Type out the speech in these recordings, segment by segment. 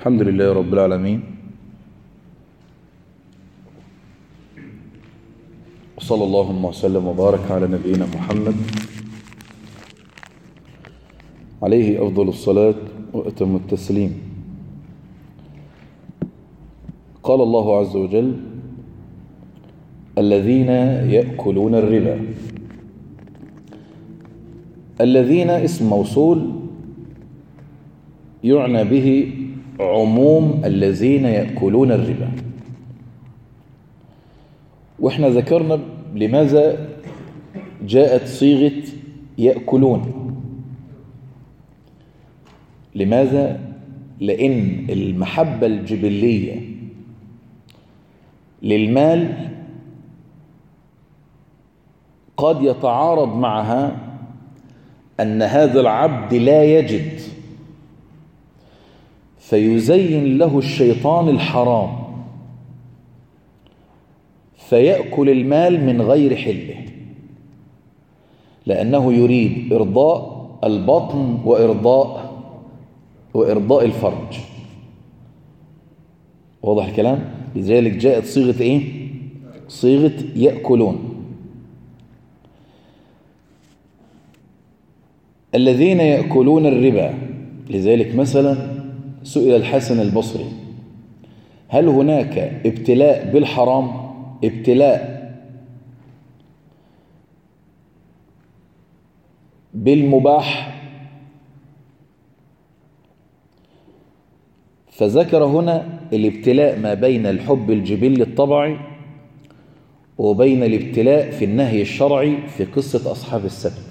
الحمد لله رب العالمين وصلى اللهم وسلم وبارك على نبينا محمد عليه أفضل الصلاة وأتم التسليم قال الله عز وجل الذين يأكلون الربا الذين اسم موصول يعنى به عموم الذين يأكلون الربا واحنا ذكرنا لماذا جاءت صيغة يأكلون لماذا لأن المحبة الجبلية للمال قد يتعارض معها أن هذا العبد لا يجد فيزين له الشيطان الحرام فيأكل المال من غير حله لأنه يريد إرضاء البطن وإرضاء وإرضاء الفرج واضح الكلام لذلك جاءت صيغة إيه صيغة يأكلون الذين يأكلون الربا لذلك مثلا سئل الحسن البصري هل هناك ابتلاء بالحرام ابتلاء بالمباح فذكر هنا الابتلاء ما بين الحب الجبلي الطبعي وبين الابتلاء في النهي الشرعي في قصة أصحاب السبت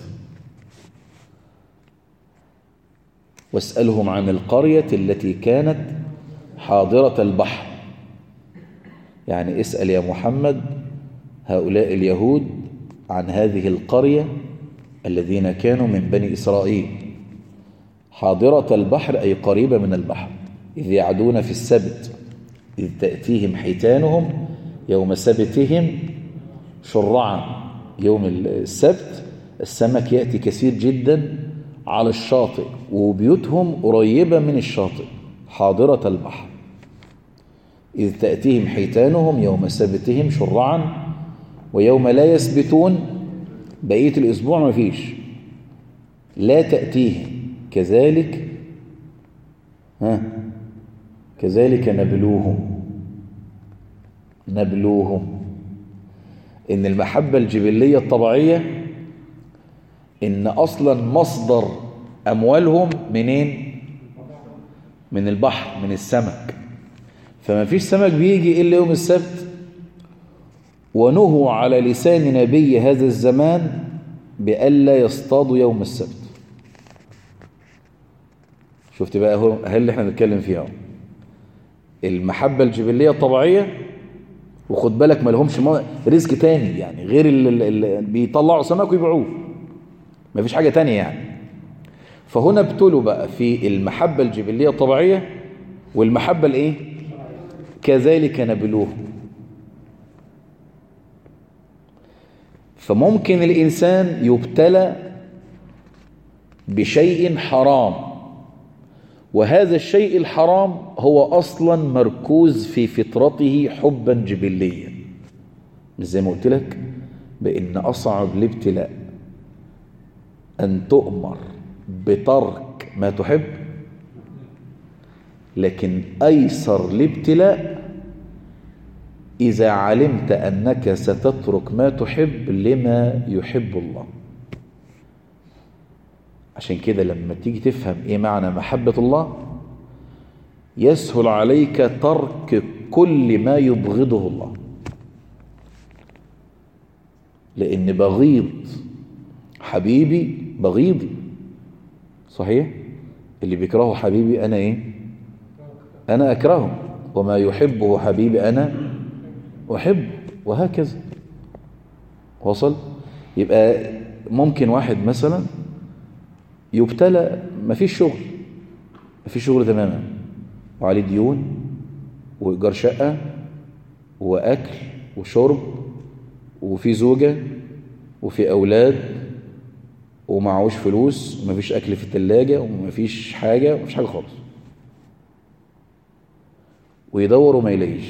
واسألهم عن القرية التي كانت حاضرة البحر يعني اسأل يا محمد هؤلاء اليهود عن هذه القرية الذين كانوا من بني إسرائيل حاضرة البحر أي قريبة من البحر إذ يعدون في السبت إذ تأتيهم حيتانهم يوم سبتهم شرعا يوم السبت السمك يأتي كثير جدا على الشاطئ وبيوتهم قريبة من الشاطئ حاضرة البحر إذ تأتيهم حيتانهم يوم سبتهم شرعا ويوم لا يسبتون بقية الأسبوع ما فيش لا تأتيهم كذلك ها كذلك نبلوهم نبلوهم إن المحبة الجبلية الطبيعية إن أصلا مصدر أموالهم منين من البحر من السمك فما فيش سمك بيجي إلا يوم السبت ونهوا على لسان نبي هذا الزمان بألا يصطادوا يوم السبت شفت بقى هو هل اللي احنا بنتكلم فيها المحبة الجبلية الطبيعية وخد بالك ما لهمش رزق تاني يعني غير اللي بيطلعوا سمك ويبيعوه ما فيش حاجة تانية يعني فهنا ابتلوا بقى في المحبة الجبلية الطبيعية والمحبة الايه كذلك نبلوه فممكن الإنسان يبتلى بشيء حرام وهذا الشيء الحرام هو أصلا مركوز في فطرته حبا جبليا مش زي ما قلت لك بأن أصعب الابتلاء أن تؤمر بترك ما تحب لكن أيسر الابتلاء إذا علمت أنك ستترك ما تحب لما يحب الله عشان كده لما تيجي تفهم إيه معنى محبة الله يسهل عليك ترك كل ما يبغضه الله لأن بغيض حبيبي بغيضي صحيح اللي بيكرهه حبيبي أنا إيه أنا أكرهه وما يحبه حبيبي أنا أحب وهكذا وصل يبقى ممكن واحد مثلا يبتلى ما فيش شغل ما فيش شغل تماما وعليه ديون وإيجار شقة وأكل وشرب وفي زوجة وفي أولاد ومعهوش فلوس ومفيش أكل في التلاجة ومفيش حاجة ومفيش حاجة خالص ويدور وما يلاقيش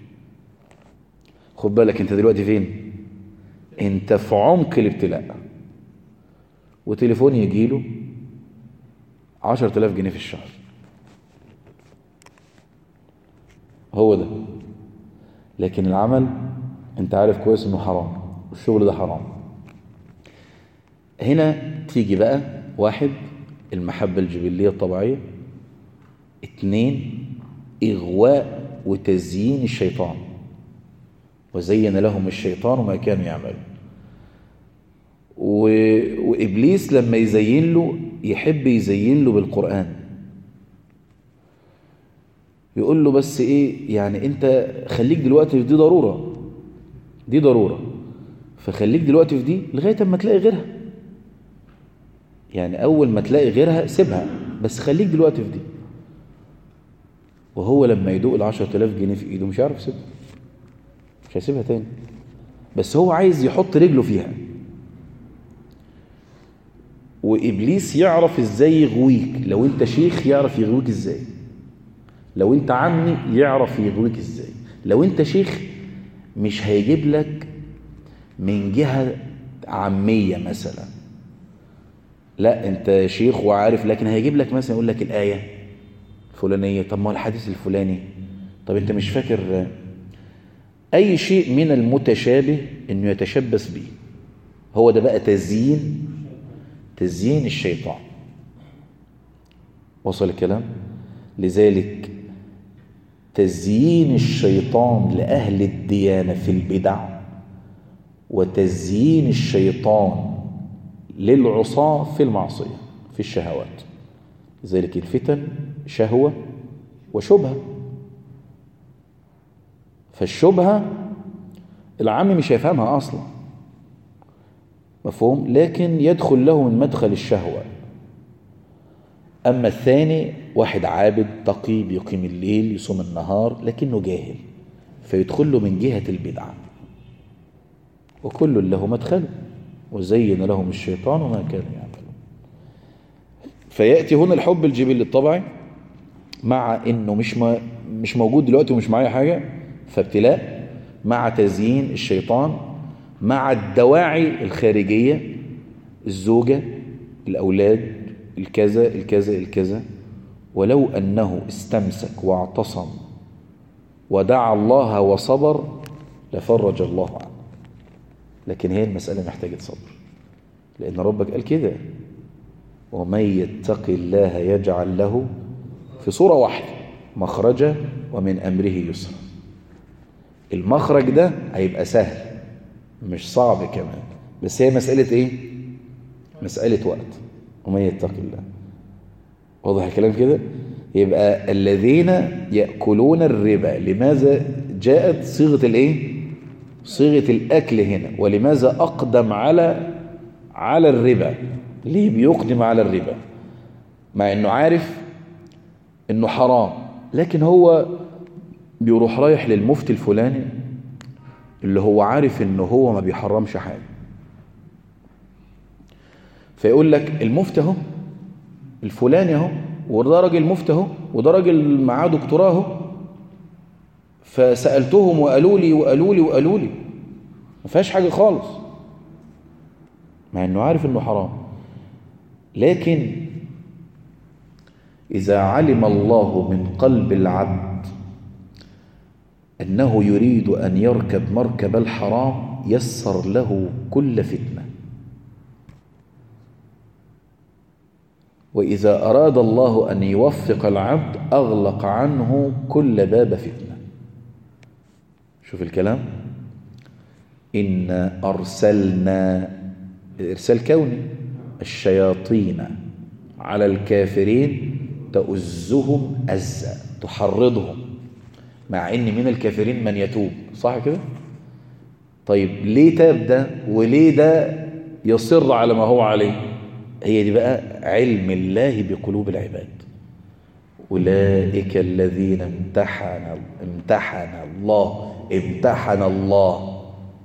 خد بالك انت دلوقتي فين انت في عمق الابتلاء وتليفون يجيله عشر تلاف جنيه في الشهر هو ده لكن العمل انت عارف كويس انه حرام والشغل ده حرام هنا تيجي بقى واحد المحبة الجبلية الطبيعية اتنين إغواء وتزيين الشيطان وزين لهم الشيطان ما كانوا يعملون و... وإبليس لما يزين له يحب يزين له بالقرآن يقول له بس إيه يعني أنت خليك دلوقتي في دي ضرورة دي ضرورة فخليك دلوقتي في دي لغاية ما تلاقي غيرها يعني أول ما تلاقي غيرها سيبها بس خليك دلوقتي في دي وهو لما يدوق العشرة تلاف جنيه في إيده مش هيعرف يسيبها مش هيسيبها تاني بس هو عايز يحط رجله فيها وإبليس يعرف إزاي يغويك لو أنت شيخ يعرف يغويك إزاي لو أنت عمي يعرف يغويك إزاي لو أنت شيخ مش هيجيب لك من جهة عامية مثلا لا أنت شيخ وعارف لكن هيجيب لك مثلا يقول لك الآية الفلانية طب ما هو الحديث الفلاني طب أنت مش فاكر أي شيء من المتشابه أنه يتشبث به هو ده بقى تزيين تزيين الشيطان وصل الكلام لذلك تزيين الشيطان لأهل الديانة في البدع وتزيين الشيطان للعصاة في المعصية في الشهوات لذلك الفتن شهوة وشبهة فالشبهة العام مش هيفهمها أصلا مفهوم لكن يدخل له من مدخل الشهوة أما الثاني واحد عابد تقي بيقيم الليل يصوم النهار لكنه جاهل فيدخل له من جهة البدعة وكل له مدخل وزين لهم الشيطان ما كانوا يعملون فيأتي هنا الحب الجبلي الطبعي مع انه مش ما مش موجود دلوقتي ومش معايا حاجة فابتلاء مع تزيين الشيطان مع الدواعي الخارجية الزوجة الأولاد الكذا الكذا الكذا ولو أنه استمسك واعتصم ودعا الله وصبر لفرج الله عنه لكن هي المسألة محتاجة صبر لأن ربك قال كده ومن يتق الله يجعل له في صورة واحدة مخرجا ومن أمره يسرا المخرج ده هيبقى سهل مش صعب كمان بس هي مسألة ايه مسألة وقت ومن يتق الله واضح الكلام كده يبقى الذين يأكلون الربا لماذا جاءت صيغة الايه صيغة الأكل هنا ولماذا أقدم على على الربا ليه بيقدم على الربا مع انه عارف انه حرام لكن هو بيروح رايح للمفتي الفلاني اللي هو عارف انه هو ما بيحرمش حاجة فيقول لك المفتي اهو الفلاني اهو وده راجل مفتي اهو وده راجل معاه دكتوراه اهو فسألتهم وقالوا لي وقالوا لي وقالوا لي ما فيهاش حاجة خالص مع انه عارف انه حرام لكن إذا علم الله من قلب العبد أنه يريد أن يركب مركب الحرام يسر له كل فتنة وإذا أراد الله أن يوفق العبد أغلق عنه كل باب فتنة شوف الكلام إن أرسلنا إرسال كوني الشياطين على الكافرين تؤزهم أزا تحرضهم مع ان من الكافرين من يتوب صح كده طيب ليه تاب ده وليه ده يصر على ما هو عليه هي دي بقى علم الله بقلوب العباد أولئك الذين امتحن امتحن الله امتحن الله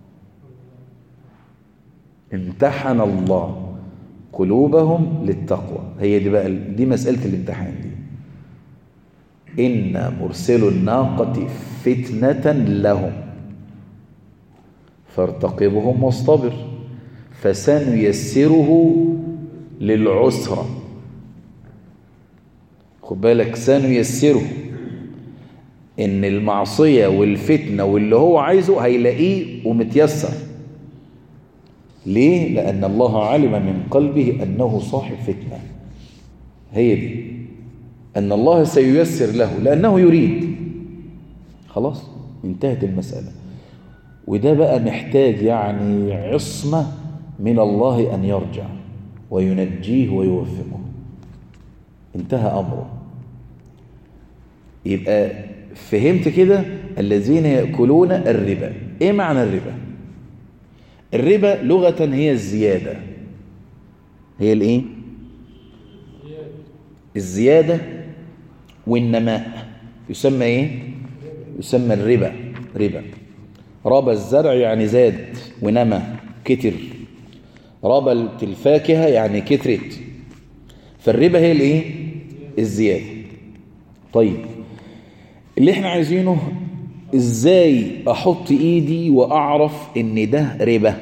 امتحن الله قلوبهم للتقوى هي دي بقى دي مسألة الامتحان دي إن مرسل الناقة فتنة لهم فارتقبهم واصطبر فسنيسره للعسرة خد بالك سنيسره ان المعصية والفتنة واللي هو عايزه هيلاقيه ومتيسر ليه؟ لأن الله علم من قلبه أنه صاحب فتنة هي دي أن الله سييسر له لأنه يريد خلاص انتهت المسألة وده بقى محتاج يعني عصمة من الله أن يرجع وينجيه ويوفقه انتهى أمره يبقى فهمت كده الذين يأكلون الربا ايه معنى الربا الربا لغة هي الزيادة هي الايه الزيادة والنماء يسمى ايه يسمى الربا ربا ربى الزرع يعني زاد ونمى كتر ربى الفاكهة يعني كترت فالربا هي الايه الزيادة طيب اللي احنا عايزينه ازاي احط ايدي واعرف ان ده ربا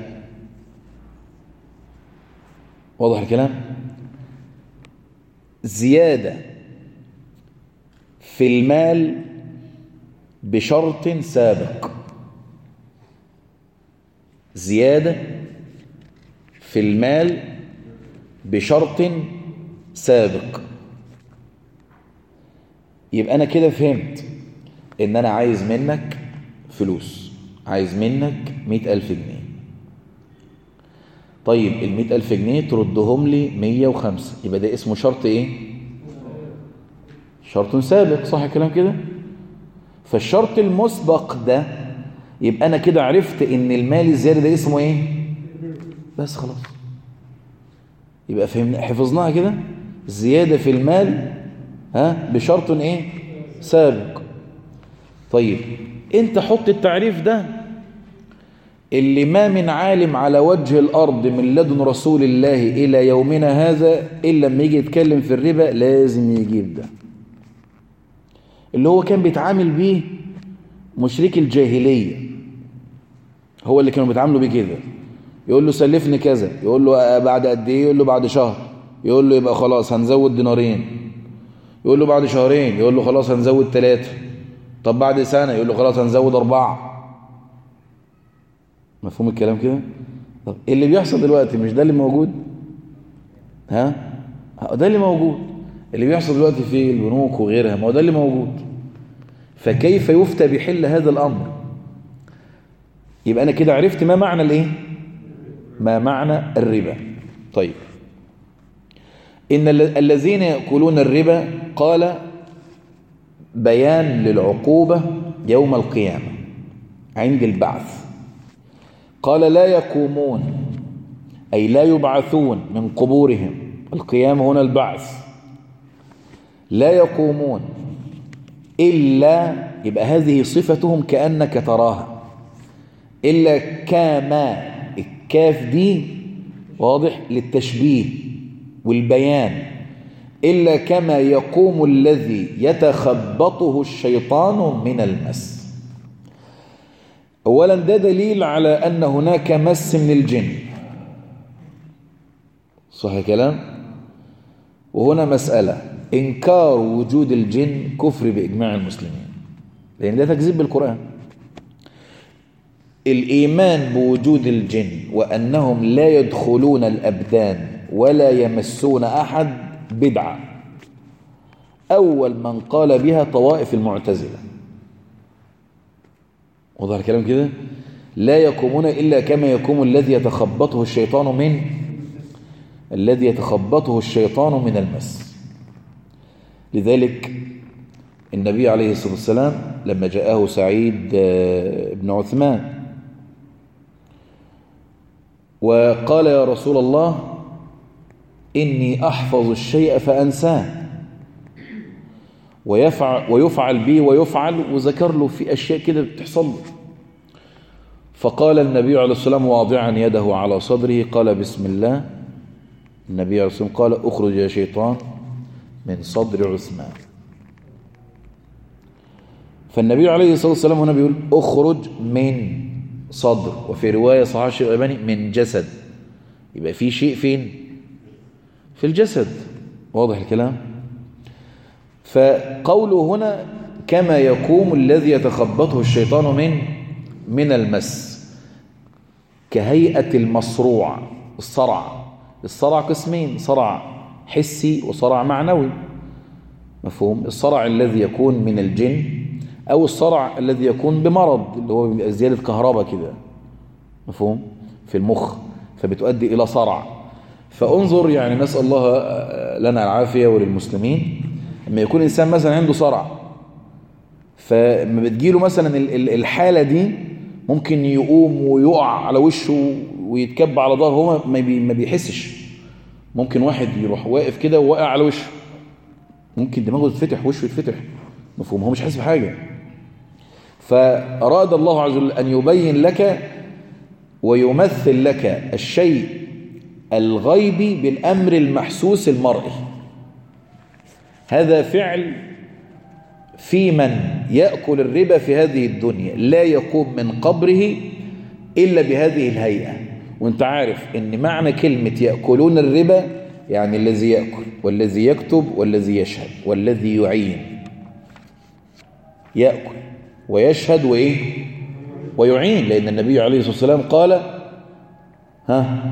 واضح الكلام زيادة في المال بشرط سابق زيادة في المال بشرط سابق يبقى أنا كده فهمت إن أنا عايز منك فلوس عايز منك مئة ألف جنيه طيب المئة ألف جنيه تردهم لي مية وخمسة يبقى ده اسمه شرط إيه شرط سابق صح الكلام كده فالشرط المسبق ده يبقى أنا كده عرفت إن المال الزيادة ده اسمه إيه بس خلاص يبقى فهمنا حفظناها كده زيادة في المال ها بشرط ايه سابق طيب انت حط التعريف ده اللي ما من عالم على وجه الارض من لدن رسول الله الى يومنا هذا الا لما يجي يتكلم في الربا لازم يجيب ده اللي هو كان بيتعامل بيه مشرك الجاهليه هو اللي كانوا بيتعاملوا بيه كده يقول له سلفني كذا يقول له بعد قد ايه يقول له بعد شهر يقول له يبقى خلاص هنزود دينارين يقول له بعد شهرين يقول له خلاص هنزود ثلاثة طب بعد سنة يقول له خلاص هنزود أربعة مفهوم الكلام كده طب اللي بيحصل دلوقتي مش ده اللي موجود ها ده اللي موجود اللي بيحصل دلوقتي في البنوك وغيرها ما هو ده اللي موجود فكيف يفتى بحل هذا الأمر يبقى أنا كده عرفت ما معنى الإيه ما معنى الربا طيب إن الذين يأكلون الربا قال بيان للعقوبة يوم القيامة عند البعث قال لا يقومون أي لا يبعثون من قبورهم القيامة هنا البعث لا يقومون إلا يبقى هذه صفتهم كأنك تراها إلا كما الكاف دي واضح للتشبيه والبيان إلا كما يقوم الذي يتخبطه الشيطان من المس أولا ده دليل على أن هناك مس من الجن صح كلام وهنا مسألة إنكار وجود الجن كفر بإجماع المسلمين لأن ده تكذيب بالقرآن الإيمان بوجود الجن وأنهم لا يدخلون الأبدان ولا يمسون أحد بدعة أول من قال بها طوائف المعتزلة وضع الكلام كده لا يقومون إلا كما يقوم الذي يتخبطه الشيطان من الذي يتخبطه الشيطان من المس لذلك النبي عليه الصلاة والسلام لما جاءه سعيد بن عثمان وقال يا رسول الله إني أحفظ الشيء فأنساه ويفعل, ويفعل بي ويفعل وذكر له في أشياء كده بتحصل له فقال النبي عليه السلام واضعا يده على صدره قال بسم الله النبي عليه السلام قال اخرج يا شيطان من صدر عثمان فالنبي عليه الصلاة والسلام هنا بيقول اخرج من صدر وفي رواية صحيح الشيخ الألباني من جسد يبقى في شيء فين في الجسد واضح الكلام فقوله هنا كما يقوم الذي يتخبطه الشيطان من من المس كهيئة المصروع الصرع الصرع قسمين صرع حسي وصرع معنوي مفهوم الصرع الذي يكون من الجن أو الصرع الذي يكون بمرض اللي هو بيبقى زيادة كهرباء كده مفهوم في المخ فبتؤدي إلى صرع فانظر يعني نسأل الله لنا العافية وللمسلمين لما يكون إنسان مثلا عنده صرع فما بتجيله مثلا الحالة دي ممكن يقوم ويقع على وشه ويتكب على ظهره هو ما بيحسش ممكن واحد يروح واقف كده وواقع على وشه ممكن دماغه تتفتح وشه يتفتح مفهوم هو مش حاسس بحاجة فأراد الله عز وجل أن يبين لك ويمثل لك الشيء الغيبي بالأمر المحسوس المرئي هذا فعل في من يأكل الربا في هذه الدنيا لا يقوم من قبره إلا بهذه الهيئة وانت عارف ان معنى كلمة يأكلون الربا يعني الذي يأكل والذي يكتب والذي يشهد والذي يعين يأكل ويشهد وإيه ويعين لأن النبي عليه الصلاة والسلام قال ها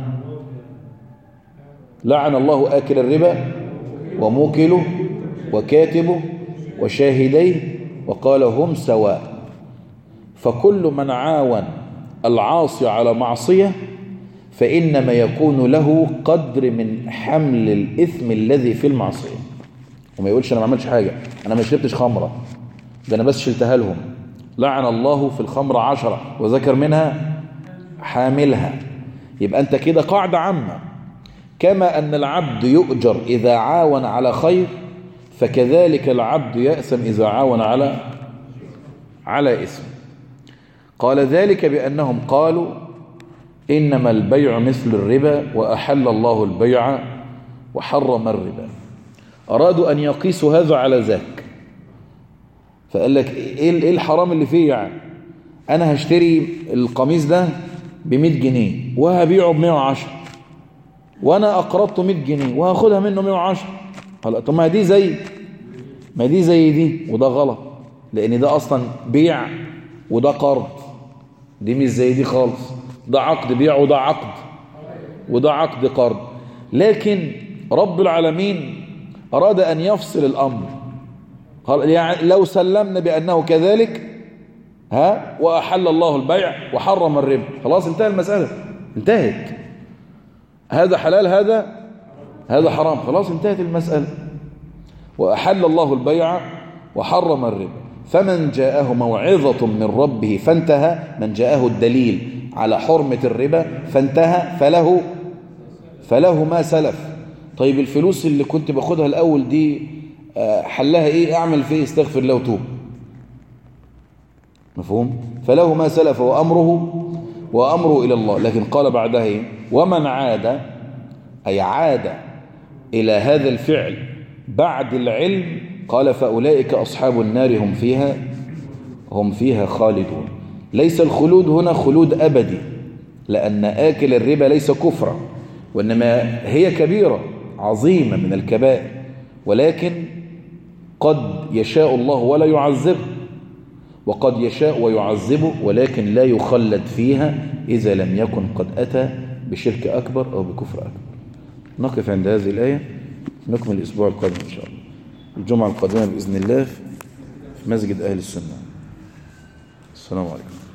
لعن الله آكل الربا وموكله وكاتبه وشاهديه وقال هم سواء فكل من عاون العاصي على معصية فإنما يكون له قدر من حمل الإثم الذي في المعصية وما يقولش أنا ما عملتش حاجة أنا ما شربتش خمرة ده أنا بس شلتها لهم لعن الله في الخمر عشرة وذكر منها حاملها يبقى أنت كده قاعدة عامة كما أن العبد يؤجر إذا عاون على خير فكذلك العبد يأسم إذا عاون على على اسم قال ذلك بأنهم قالوا إنما البيع مثل الربا وأحل الله البيع وحرم الربا أرادوا أن يقيسوا هذا على ذاك فقال لك إيه الحرام اللي فيه يعني أنا هشتري القميص ده ب 100 جنيه وهبيعه ب 110 وأنا أقرضته 100 جنيه وهاخدها منه 110 هلا طب ما دي زي ما دي زي دي وده غلط لأن ده أصلا بيع وده قرض دي مش زي دي خالص ده عقد بيع وده عقد وده عقد قرض لكن رب العالمين أراد أن يفصل الأمر يعني لو سلمنا بأنه كذلك ها وأحل الله البيع وحرم الربا خلاص انتهى المسألة انتهت هذا حلال هذا هذا حرام خلاص انتهت المسألة وأحل الله البيع وحرم الربا فمن جاءه موعظة من ربه فانتهى من جاءه الدليل على حرمة الربا فانتهى فله فله ما سلف طيب الفلوس اللي كنت باخدها الأول دي حلها ايه اعمل فيه استغفر الله وتوب مفهوم فله ما سلف وأمره وأمره إلى الله لكن قال بعدها ايه ومن عاد أي عاد إلى هذا الفعل بعد العلم قال فأولئك أصحاب النار هم فيها هم فيها خالدون ليس الخلود هنا خلود أبدي لأن آكل الربا ليس كفرا وإنما هي كبيرة عظيمة من الكبائر ولكن قد يشاء الله ولا يعذبه وقد يشاء ويعذبه ولكن لا يخلد فيها إذا لم يكن قد أتى بشرك أكبر أو بكفر أكبر نقف عند هذه الآية نكمل الأسبوع القادم إن شاء الله الجمعة القادمة بإذن الله في مسجد أهل السنة السلام عليكم